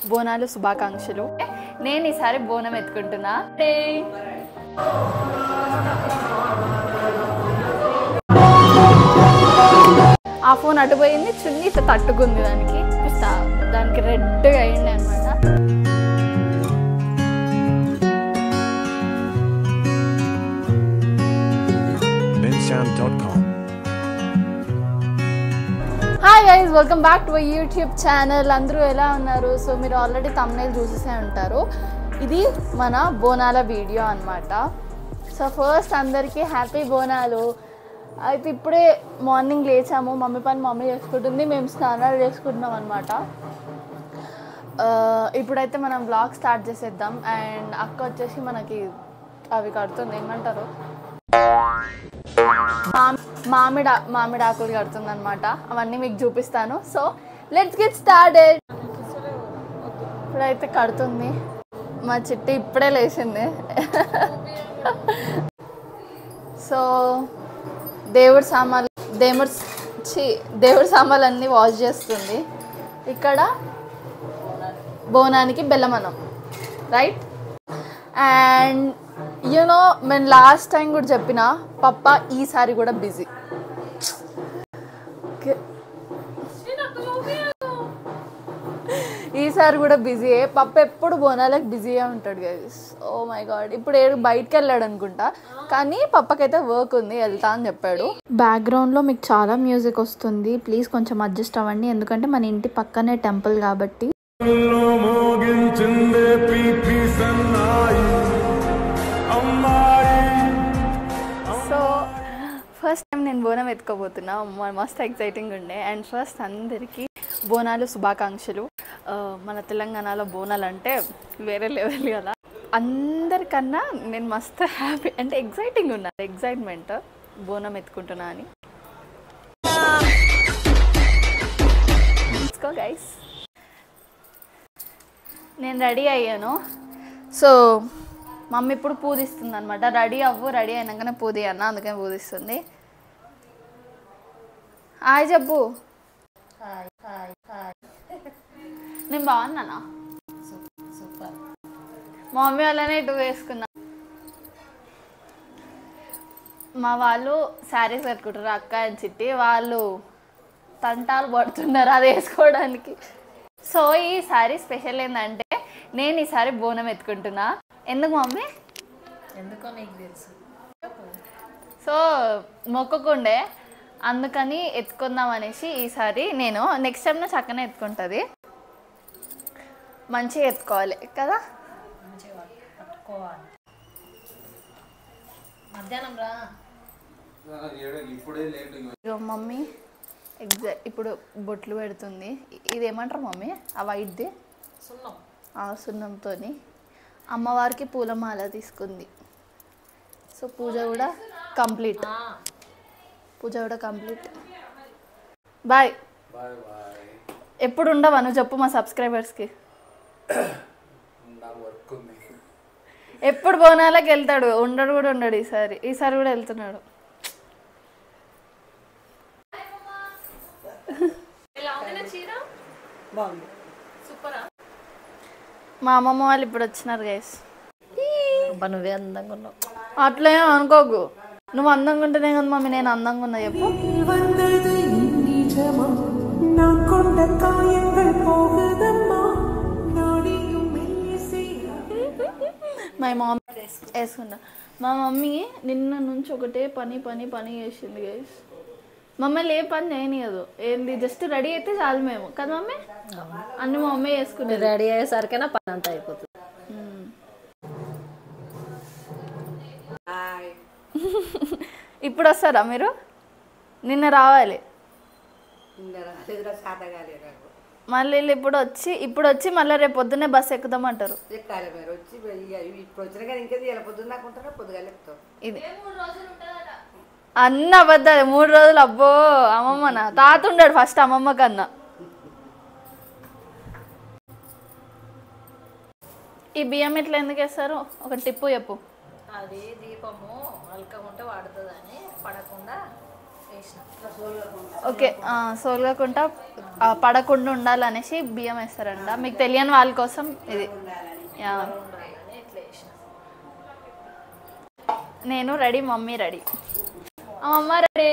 బోనాలు శుభాకాంక్షలు నేను ఈసారి బోనం ఎత్తుకుంటున్నా టే. ఆ ఫోన్ అటుపోయింది చున్నీ ఇట్లా తట్టుకుంది దానికి ఇట్లా దానికి రెడ్గా అయింది అనమాట bensound.com. Hi guys welcome back to YouTube channel అందరూ ఎలా ఉన్నారు సో మీరు ఆల్రెడీ తమ్నైల్ చూసేసే ఉంటారు ఇది మన బోనాల వీడియో అన్నమాట సో ఫస్ట్ అందరికీ హ్యాపీ బోనాలు అయితే ఇప్పుడే మార్నింగ్ లేచాము మమ్మీ పని మమ్మీ చేసుకుంటుంది మేము స్నానాలు చేసుకుంటున్నాం అనమాట ఇప్పుడైతే మనం బ్లాగ్ స్టార్ట్ చేసేద్దాం అండ్ అక్క వచ్చేసి మనకి అవి కడుతుంది ఏమంటారు మామ్- మామిడి ఆ- మామిడి ఆకులు కడుతుంది అనమాట అవన్నీ మీకు చూపిస్తాను సో లెట్స్ గెట్ స్టార్టెడ్ ఇప్పుడైతే కడుతుంది మా చిట్టి ఇప్పుడే లేచింది సో దేవుడి సామాన్లు దేవుడి చి దేవుడి సామాన్లు అన్నీ వాష్ చేస్తుంది ఇక్కడ బోనానికి బెల్లమనం రైట్ అండ్ యూనో నేను లాస్ట్ టైం కూడా చెప్పిన పప్ప ఈసారి కూడా బిజీ ఈసారి కూడా బిజీయే పప్ప ఎప్పుడు బోనాలకు బిజీగా ఉంటాడు గైస్ ఓ మై గాడ్ ఇప్పుడు ఏడు బయటకు వెళ్ళాడు అనుకుంటా కానీ పప్పకైతే వర్క్ ఉంది వెళ్తా అని చెప్పాడు బ్యాక్గ్రౌండ్లో మీకు చాలా మ్యూజిక్ వస్తుంది ప్లీజ్ కొంచెం అడ్జస్ట్ అవ్వండి ఎందుకంటే మన ఇంటి పక్కనే టెంపుల్ కాబట్టి మోగించిందే పీపీ సన్నాయి అమ్మాయి సో ఫస్ట్ టైం నేను బోనం ఎత్తుకోబోతున్నా మ- మస్త్ ఎక్సైటింగ్ ఉండే అండ్ ఫస్ట్ అందరికీ బోనాలు శుభాకాంక్షలు ఆ, మన తెలంగాణలో బోనాలు అంటే వేరే లెవెల్ కదా అందరికన్నా నేను మస్త్ హ్యాపీ అంటే ఎగ్జైటింగ్ ఉన్నా ఎగ్జైట్మెంట్ బోనం ఎత్తుకుంటున్నా అని గైస్ నేను రెడీ అయ్యాను సో మమ్మీ ఇప్పుడు పూజిస్తుంది అనమాట రెడీ అవ్వు రెడీ అయినాకనే పూది అన్న అందుకని పూజిస్తుంది హాయ్ చెప్పు నేను బాగున్నానా మా మమ్మీ వాళ్ళనే ఇటు వేసుకున్నా మా వాళ్ళు శారీస్ కట్టుకుంటారు అక్క అని చిట్టి వాళ్ళు తంటాలు పడుతున్నారు అది వేసుకోవడానికి సో ఈ సారీ స్పెషల్ ఏంటంటే నేను ఈసారి బోనం ఎత్తుకుంటున్నా ఎందుకు మమ్మీ ఎందుకో నీకు తెలుసు సో మొక్కకుండే అందుకని ఎత్తుకుందాం అనేసి ఈసారి నేను నెక్స్ట్ టైం చక్కనే ఎత్తుకుంటుంది మంచిగా ఎత్తుకోవాలి కదా మంచిగా పట్టుకోవాలి మధ్యాహ్నం రా ఇప్పుడే లేట్ ఇగో మమ్మీ ఎగ్జా ఇప్పుడు బొట్లు పెడుతుంది ఇది ఏమంటారు మమ్మీ ఆ వైట్ది సున్నం ఆ సున్నంతో అమ్మవారికి పూలమాల తీసుకుంది సో పూజ కూడా కంప్లీట్ ఆ, పూజ కూడా కంప్లీట్ బాయ్ బాయ్ బాయ్ ఎప్పుడు ఉండవా నువ్వు చెప్పు మా సబ్స్క్రైబర్స్కి నాకు వర్క్ ఉంది ఎప్పుడు బోనాలకు వెళ్తాడు ఉండడు కూడా ఉండడు ఈసారి ఈసారి కూడా వెళ్తున్నాడు మా అమ్మమ్మ వాళ్ళు ఇప్పుడు వచ్చినారు గైస్ అబ్బా నువ్వే అందంగా ఉన్నావు అట్లేం అనుకోకు నువ్వు అందంగా ఉంటేనే కదా మమ్మీ నేను అందంగా ఉన్నా చెప్పు வந்தது இந்நிஜமா நான் கொண்ட காயங்கள் போகுதம்மா நாடியும் மெல்லிசை మా మమ్మీ వేసుకుంటా మా మమ్మీ నిన్న నుంచి ఒకటే పని పని పని చేసింది గైస్ మమ్మల్ని ఏ పని చేయనియదు ఏంది జస్ట్ రెడీ అయితే చాలు మేము కదా మమ్మీ అన్ని మా మమ్మీ చేసుకునేది రెడీ అయ్యేసరికైనా పని అంతా అయిపోతుంది ఇప్పుడు వస్తారా మీరు నిన్న రావాలి మళ్ళీ వీళ్ళు ఇప్పుడు వచ్చి ఇప్పుడు వచ్చి మళ్ళీ రేపు పొద్దున్నే బస్సు ఎక్కుదామంటారు ఎక్కాలి మీరు వచ్చి ఇక ఇప్పుడు వచ్చిన కానీ ఇంకేది ఇలా పొద్దున్న దాకా ఉంటారా పొద్దుగా ఎక్కుతాం ఇది అన్న అబద్ధాలు మూడు రోజులు అబ్బో అమ్మమ్మ నా తాత ఉండాడు ఫస్ట్ అమ్మమ్మ కన్నా ఈ బియ్యం ఇట్లా ఎందుకు వేస్తారు ఒక టిప్పు చెప్పు అది దీపము అల్కగా ఉంటే వాడుతుందని పడకుండా ఓకే ఆ, సోలగకుండా ఆ, పడకుండా ఉండాలనేసి బియ్యం వేస్తారంట మీకు తెలియని వాళ్ళ కోసం ఇది యా. నేను రెడీ మమ్మీ రెడీ అమ్మ రెడీ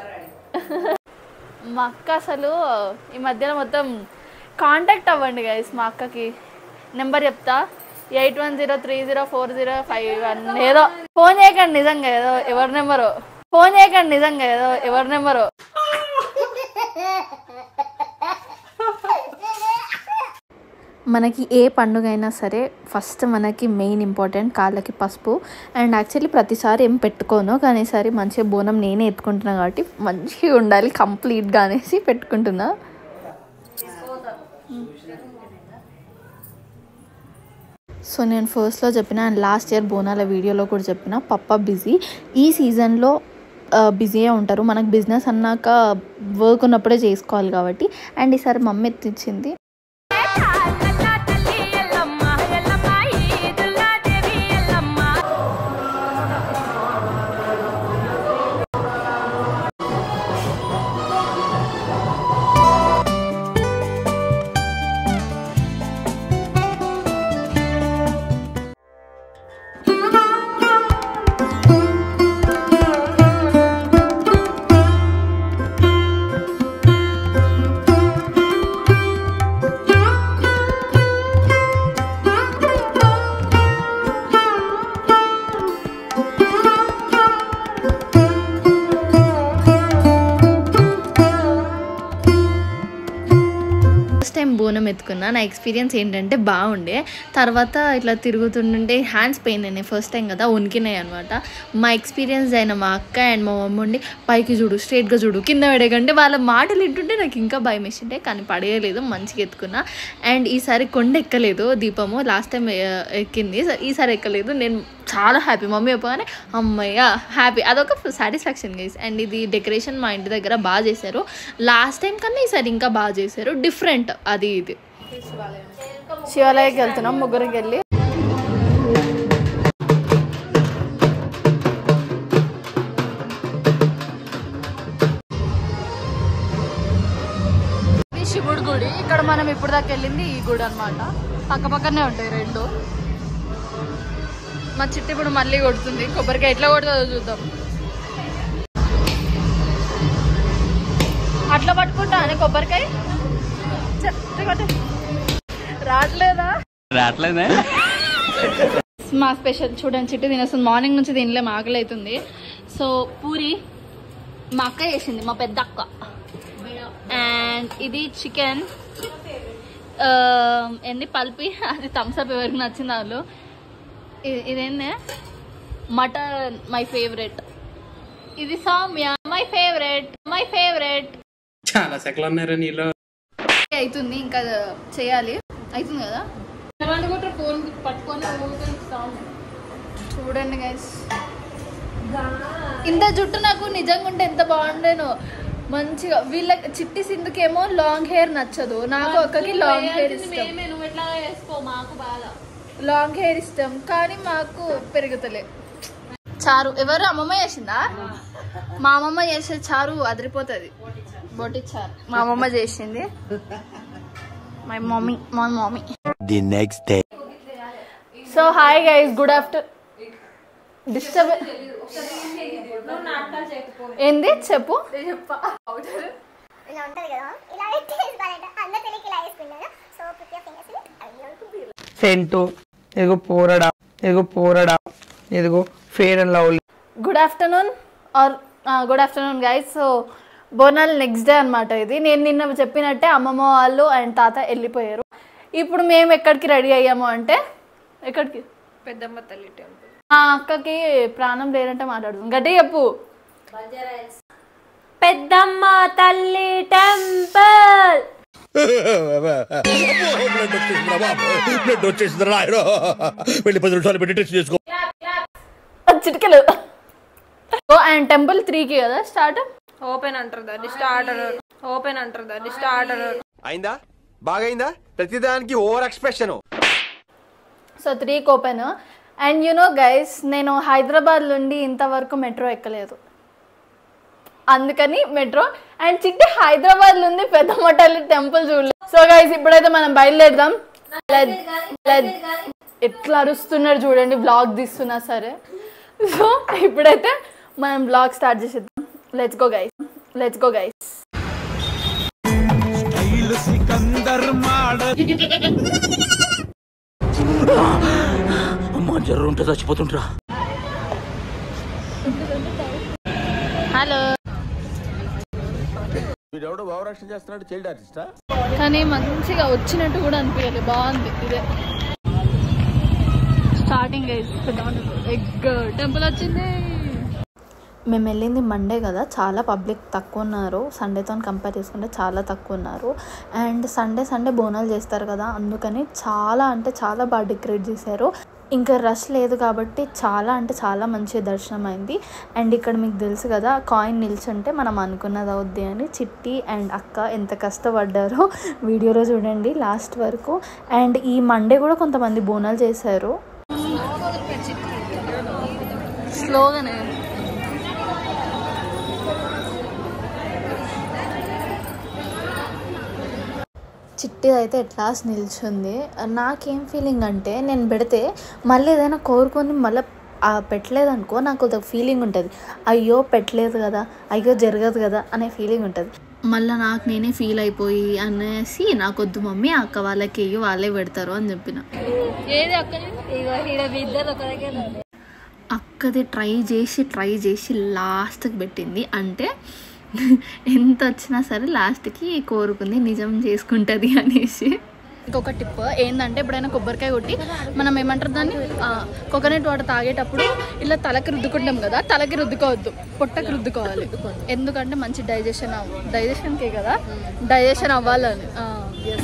మా అక్క అసలు ఈ మధ్యలో మొత్తం కాంటాక్ట్ అవ్వండి గైస్ మా అక్కకి నెంబర్ చెప్తా eight one zero three zero four zero five one ఏదో ఫోన్ చేయకండి నిజంగా ఏదో ఎవరి నెంబరు ఫోన్ చేయకండి నిజంగా ఏదో ఎవరి నెంబరు మనకి ఏ పండుగ అయినా సరే ఫస్ట్ మనకి మెయిన్ ఇంపార్టెంట్ కాళ్ళకి పసుపు అండ్ యాక్చువల్లీ ప్రతిసారి ఏం పెట్టుకోను కానీ ఈసారి మంచిగా బోనం నేనే ఎత్తుకుంటున్నా కాబట్టి మంచిగా ఉండాలి కంప్లీట్గా అనేసి పెట్టుకుంటున్నా సో నేను ఫస్ట్లో చెప్పిన అండ్ లాస్ట్ ఇయర్ బోనాల వీడియోలో కూడా చెప్పిన పప్ప బిజీ ఈ సీజన్లో బిజీగా ఉంటారు మనకు బిజినెస్ అన్నాక వర్క్ ఉన్నప్పుడే చేసుకోవాలి కాబట్టి అండ్ ఈసారి మమ్మీ ఎత్తిచ్చింది ఫస్ట్ టైం బోనం ఎత్తుకున్నా నా ఎక్స్పీరియన్స్ ఏంటంటే బాగుండే తర్వాత ఇట్లా తిరుగుతుంటే హ్యాండ్స్ పెయిన్ అయినాయి ఫస్ట్ టైం కదా ఉనికినాయి అనమాట మా ఎక్స్పీరియన్స్ అయిన మా అక్క అండ్ మా మమ్మీ ఉండి పైకి చూడు స్ట్రేట్గా చూడు కింద పడేకంటే వాళ్ళ మాటలు వింటుంటే నాకు ఇంకా భయం వేసిండే కానీ పడేయలేదు మంచిగా ఎత్తుకున్నా అండ్ ఈసారి కొండ ఎక్కలేదు దీపము లాస్ట్ టైం ఎక్కింది ఈసారి ఎక్కలేదు నేను చాలా హ్యాపీ మమ్మీ చెప్పగానే అమ్మయ్య హ్యాపీ అదొక సాటిస్ఫాక్షన్ గైస్ అండ్ ఇది డెకరేషన్ మా ఇంటి దగ్గర బాగా చేశారు లాస్ట్ టైం కన్నా ఈసారి ఇంకా బాగా చేశారు డిఫరెంట్ అది ఇది శివాలయకి వెళ్తున్నాం ముగ్గురికి వెళ్ళి ఇది శివుడి గుడి ఇక్కడ మనం ఇప్పుడు దాకా వెళ్ళింది ఈ గుడి అనమాట పక్క పక్కనే ఉంటాయి రెండు మా చిట్టి ఇప్పుడు మళ్ళీ కొడుతుంది కొబ్బరికాయ ఎట్లా కొడుతుందో చూద్దాం అట్లా పట్టుకుంటా అని కొబ్బరికాయ చెత్త కొట్టు. రావట్లేదా రావట్లేదే మా స్పెషల్ చూడండి చిట్టి తినేస్తుంది మార్నింగ్ నుంచి తినలే మా ఆకలి అవుతుంది సో పూరి మా అక్క చేసింది మా పెద్ద అక్క అండ్ ఇది చికెన్ ఏంది పల్పి అది థమ్స్అప్ ఎవరికి నచ్చింది వాళ్ళు ఇ- ఇదేంది మటన్ మై ఫేవరెట్ ఇది Soumya my favourite my favourite చాలా సెకలు ఉన్నారా నీలో అవుతుంది ఇంకా చేయాలి అవుతుంది కదా ఫోన్ పట్టుకొని చూడండి గైస్ ఇంత జుట్టు నాకు నిజంగా ఉంటే ఎంత బాగుండేను మంచిగా వీళ్ళ చిట్టి సింధుకేమో లాంగ్ హెయిర్ నచ్చదు నాకు ఒక్కకి లాంగ్ హెయిర్ ఇష్టం నువ్వు ఎట్లా వేసుకో మాకు బాధ లాంగ్ హెయిర్ ఇష్టం కానీ మాకు పెరుగుతలే చారు ఎవరు అమ్మమ్మ చేసిందా మా అమ్మమ్మ చేసే చారు అదిరిపోతుంది బొట్టి చారు మా అమ్మమ్మ చేసింది మై మమ్మీ మా mummy The next day. So hi guys good after disturb ఏంది చెప్పు ఇలా ఉంటుంది కదా ఇలా పెట్టి వేసుకోవాలంట అందరు తెలియక ఇలా వేసుకున్నాను so put your fingers scent ఇదిగో పోరడా ఇదిగో పోరడా ఇదిగో fair and lovely good afternoon or good afternoon guys so Bonalu next day అనమాట ఇది నేను నిన్న చెప్పినట్టే అమ్మమ్మ వాళ్ళు అండ్ తాత వెళ్ళిపోయారు ఇప్పుడు మేము ఎక్కడికి రెడీ అయ్యాము అంటే ఎక్కడికి పెద్దమ్మ తల్లి టెంపుల్ మా అక్కకి ప్రాణం లేదంటే మాట్లాడుతుంది గట్టి చెప్పు పెద్దమ్మ తల్లి టెంపుల్ బ్లడ్ వచ్చేసింది రాయడు వెళ్ళి పది నిమిషాలు పెట్టి టెస్ట్ చేసుకో చిటికెలు అండ్ టెంపుల్ త్రీకి కదా స్టార్ట్ ఓపెన్ అంటారు దాన్ని స్టార్టర్ ఓపెన్ అంటారు దాన్ని స్టార్టర్ అయిందా బాగైందా ప్రతిదానికి ఓవర్ ఎక్స్ప్రెషన్ సో త్రీకి open and you know guys నేను హైదరాబాద్ నుండి ఇంతవరకు మెట్రో ఎక్కలేదు అందుకని మెట్రో అండ్ చిట్టి హైదరాబాద్ లో ఉంది పెద్దమ్మ తల్లి టెంపుల్ చూడలేదు సో గైస్ ఇప్పుడైతే మనం బయలుదేరదాం Let's- let's- ఎట్లా అరుస్తున్నాడు చూడండి బ్లాగ్ తీస్తున్నా సరే సో ఇప్పుడైతే మనం బ్లాగ్ స్టార్ట్ చేసేద్దాం let's go guys let's go guys అమ్మా జర్ర ఉంటే చచ్చిపోతుంటరా హలో వీడెవడో భావరక్షణ చేస్తున్నాడు చైల్డ్ ఆర్టిస్టా కానీ మంచిగా వచ్చినట్టు కూడా అనిపించలేదు బాగుంది ఇదే స్టార్టింగ్ ఎగ్ టెంపుల్ వచ్చింది మేము వెళ్ళింది మండే కదా చాలా పబ్లిక్ తక్కువ ఉన్నారు సండేతో కంపేర్ చేసుకుంటే చాలా తక్కువ ఉన్నారు అండ్ సండే సండే బోనాలు చేస్తారు కదా అందుకని చాలా అంటే చాలా బాగా డెకరేట్ చేశారు ఇంకా రష్ లేదు కాబట్టి చాలా అంటే చాలా మంచి దర్శనం అయింది అండ్ ఇక్కడ మీకు తెలుసు కదా కాయిన్ నిల్చుంటే మనం అనుకున్నది అవుద్ది అని చిట్టి అండ్ అక్క ఎంత కష్టపడ్డారో వీడియోలో చూడండి లాస్ట్ వరకు అండ్ ఈ మండే కూడా కొంతమంది బోనాలు చేశారు స్లోగానే చిట్టి అయితే ఎట్లాస్ నిల్చుంది నాకేం ఫీలింగ్ అంటే నేను పెడితే మళ్ళీ ఏదైనా కోరుకొని మళ్ళీ ఆ పెట్టలేదు అనుకో నాకు ఒక ఫీలింగ్ ఉంటుంది అయ్యో పెట్టలేదు కదా అయ్యో జరగదు కదా అనే ఫీలింగ్ ఉంటుంది మళ్ళీ నాకు నేనే ఫీల్ అయిపోయి అనేసి నాకొద్దు మమ్మీ అక్క వాళ్ళకి ఇయ్యి వాళ్ళే పెడతారు అని చెప్పిన ఏది అక్క ఇద్దరు ఒక దగ్గర అక్కది ట్రై చేసి ట్రై చేసి లాస్ట్కి పెట్టింది అంటే ఎంత వచ్చినా సరే లాస్ట్కి కోరుకుంది నిజం చేసుకుంటుంది అనేసి ఇంకొక టిప్ ఏంటంటే ఎప్పుడైనా కొబ్బరికాయ కొట్టి మనం ఏమంటారు దాన్ని కోకోనట్ వాటర్ తాగేటప్పుడు ఇలా తలకి రుద్దుకుంటాం కదా తలకి రుద్దుకోవద్దు పొట్టకి రుద్దుకోవాలి ఎందుకంటే మంచి డైజెషన్ అవ్వ డైజెషన్కే కదా డైజెషన్ అవ్వాలని ఎస్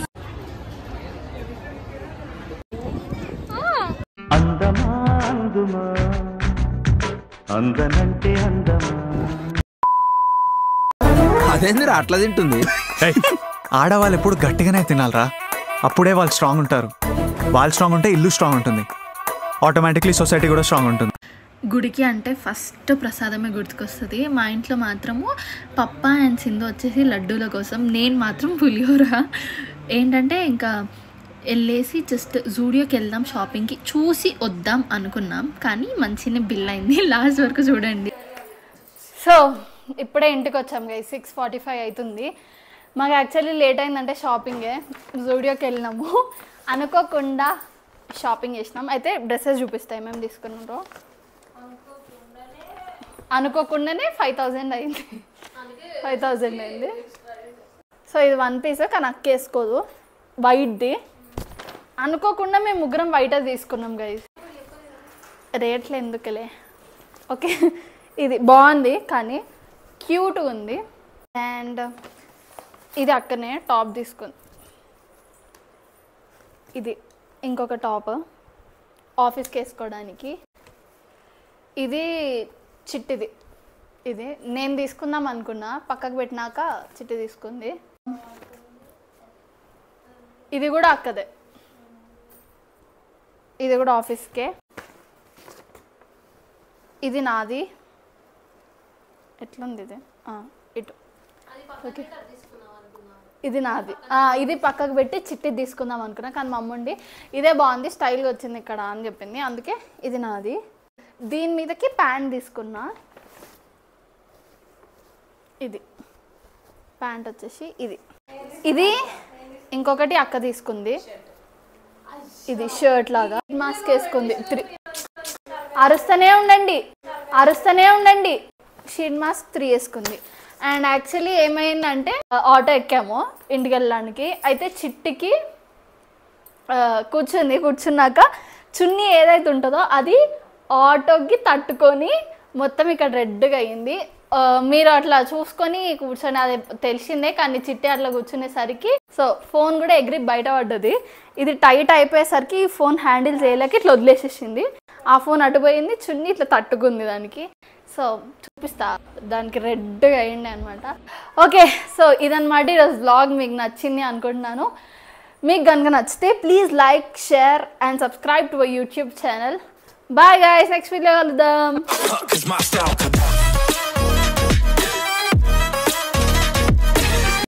అదేందిరా అట్లా తింటుంది ఏయ్, ఆడవాళ్ళు ఎప్పుడు గట్టిగానే తినాలరా అప్పుడే వాళ్ళు స్ట్రాంగ్ ఉంటారు వాళ్ళు స్ట్రాంగ్ ఉంటే ఇల్లు స్ట్రాంగ్ ఉంటుంది ఆటోమేటిక్లీ సొసైటీ కూడా స్ట్రాంగ్ ఉంటుంది గుడికి అంటే ఫస్ట్ ప్రసాదమే గుర్తుకొస్తుంది మా ఇంట్లో మాత్రము పప్ప అండ్ సింధు వచ్చేసి లడ్డూల కోసం నేను మాత్రం పులిహోర ఏంటంటే ఇంకా వెళ్ళేసి జస్ట్ జూడియోకి వెళ్దాం షాపింగ్కి చూసి వద్దాం అనుకున్నాం కానీ మంచిగా బిల్ అయింది లాస్ట్ వరకు చూడండి సో ఇప్పుడే ఇంటికి వచ్చాం గై సిక్స్ ఫార్టీ ఫైవ్ అవుతుంది మాకు యాక్చువల్లీ లేట్ అయిందంటే షాపింగే జూడియోకి వెళ్ళినాము అనుకోకుండా షాపింగ్ చేసినాం అయితే డ్రెస్సెస్ చూపిస్తాయి మేము తీసుకున్నారో అనుకోకుండానే ఫైవ్ థౌజండ్ అయింది ఫైవ్ థౌజండ్ అయింది సో ఇది వన్ పీస్ కానీ అక్క వేసుకోదు వైట్ది అనుకోకుండా మేము ముగ్గురం వైట్ తీసుకున్నాం గైస్ రేట్లు ఎందుకులే ఓకే ఇది బాగుంది కానీ క్యూట్గా ఉంది అండ్ ఇది అక్కనే టాప్ తీసుకుంది ఇది ఇంకొక టాప్ ఆఫీస్కి వేసుకోవడానికి ఇది చిట్టిది ఇది నేను తీసుకుందాం అనుకున్నా పక్కకు పెట్టినాక చిట్టి తీసుకుంది ఇది కూడా అక్కదే ఇది కూడా ఆఫీస్కే ఇది నాది ఎట్లుంది ఇది ఆ, ఇటు ఓకే ఇది నాది ఆ, ఇది పక్కకు పెట్టి చిట్టి తీసుకుందాం అనుకున్నా కానీ మా అమ్ముండి ఇదే బాగుంది స్టైల్గా వచ్చింది ఇక్కడ అని చెప్పింది అందుకే ఇది నాది దీని మీదకి ప్యాంట్ తీసుకున్నా ఇది ప్యాంట్ వచ్చేసి ఇది ఇది ఇంకొకటి అక్క తీసుకుంది ఇది షర్ట్ లాగా మాస్క్ వేసుకుంది త్రీ అరుస్తూనే ఉండండి అరుస్తూనే ఉండండి షీట్ మాస్క్ త్రీ వేసుకుంది అండ్ యాక్చువల్లీ ఏమైందంటే ఆటో ఎక్కాము ఇంటికి వెళ్ళడానికి అయితే చిట్టికి ఆ, కూర్చుంది కూర్చున్నాక చున్నీ ఏదైతే ఉంటుందో అది ఆటోకి తట్టుకొని మొత్తం ఇక్కడ రెడ్గా అయింది ఆ, మీరు అట్లా చూసుకొని కూర్చొని అది తెలిసిందే కానీ చిట్టి అట్లా కూర్చునేసరికి సో ఫోన్ కూడా ఎగిరి బయట పడ్డది ఇది టైట్ అయిపోయేసరికి ఈ ఫోన్ హ్యాండిల్ చేయలేక ఇట్లా వదిలేసేసింది ఆ ఫోన్ అటుపోయింది చున్నీ ఇట్లా తట్టుకుంది దానికి సో చూపిస్తా దానికి రెడ్గా అయింది అనమాట ఓకే సో ఇదన్నమాట ఈరోజు బ్లాగ్ మీకు నచ్చింది అనుకుంటున్నాను మీకు కనుక నచ్చితే please like share and subscribe to YouTube channel bye guys next video కలుద్దాం Cause my style